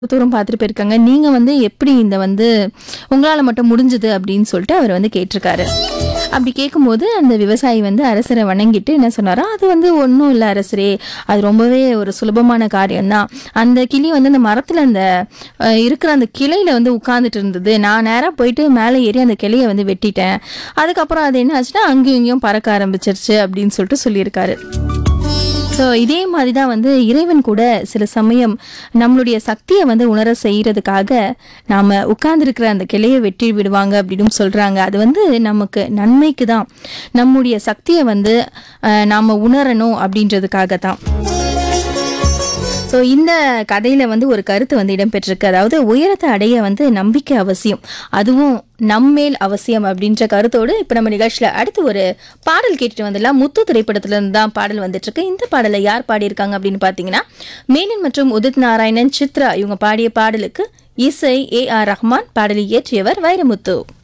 தூரம் பார்த்துட்டு போயிருக்காங்க நீங்க வந்து எப்படி இந்த வந்து உங்களால மட்டும் முடிஞ்சது அப்படின்னு சொல்லிட்டு அவர் வந்து கேட்டிருக்காரு அப்படி கேட்கும்போது அந்த விவசாயி வந்து அரசரை வணங்கிட்டு என்ன சொன்னாரா அது வந்து ஒன்றும் இல்லை அரசரே அது ரொம்பவே ஒரு சுலபமான காரியம்தான் அந்த கிளி வந்து அந்த மரத்தில் அந்த அஹ், இருக்கிற அந்த கிளையில வந்து உட்கார்ந்துட்டு இருந்தது நான் நேராக போயிட்டு மேலே ஏறி அந்த கிளையை வந்து வெட்டிட்டேன் அதுக்கப்புறம் அது என்ன ஆச்சுன்னா அங்கேயும் இங்கேயும் பறக்க ஆரம்பிச்சிருச்சு அப்படின்னு சொல்லிட்டு சொல்லியிருக்காரு ஸோ இதே மாதிரி தான் வந்து இறைவன் கூட சில சமயம் நம்மளுடைய சக்தியை வந்து உணர செய்யறதுக்காக நாம் உட்கார்ந்துருக்கிற அந்த கிளையை வெட்டி விடுவாங்க அப்படின்னு சொல்கிறாங்க அது வந்து நமக்கு நன்மைக்கு தான் நம்முடைய சக்தியை வந்து அஹ், நாம உணரணும் அப்படின்றதுக்காக தான் ஸோ இந்த கதையில வந்து ஒரு கருத்து வந்து இடம்பெற்றிருக்கு அதாவது உயரத்தை அடைய வந்து நம்பிக்கை அவசியம் அதுவும் நம்மேல் அவசியம் அப்படின்ற கருத்தோடு இப்போ நம்ம நிகழ்ச்சியில் அடுத்து ஒரு பாடல் கேட்டுட்டு வந்துடலாம் முத்து திரைப்படத்துல இருந்து தான் பாடல் வந்துட்டு இருக்கு இந்த பாடலை யார் பாடியிருக்காங்க அப்படின்னு பார்த்தீங்கன்னா மேனன் மற்றும் உதித் நாராயணன் சித்ரா இவங்க பாடிய பாடலுக்கு இசை ஏ ஆர் ரஹ்மான் பாடலை இயற்றியவர் வைரமுத்து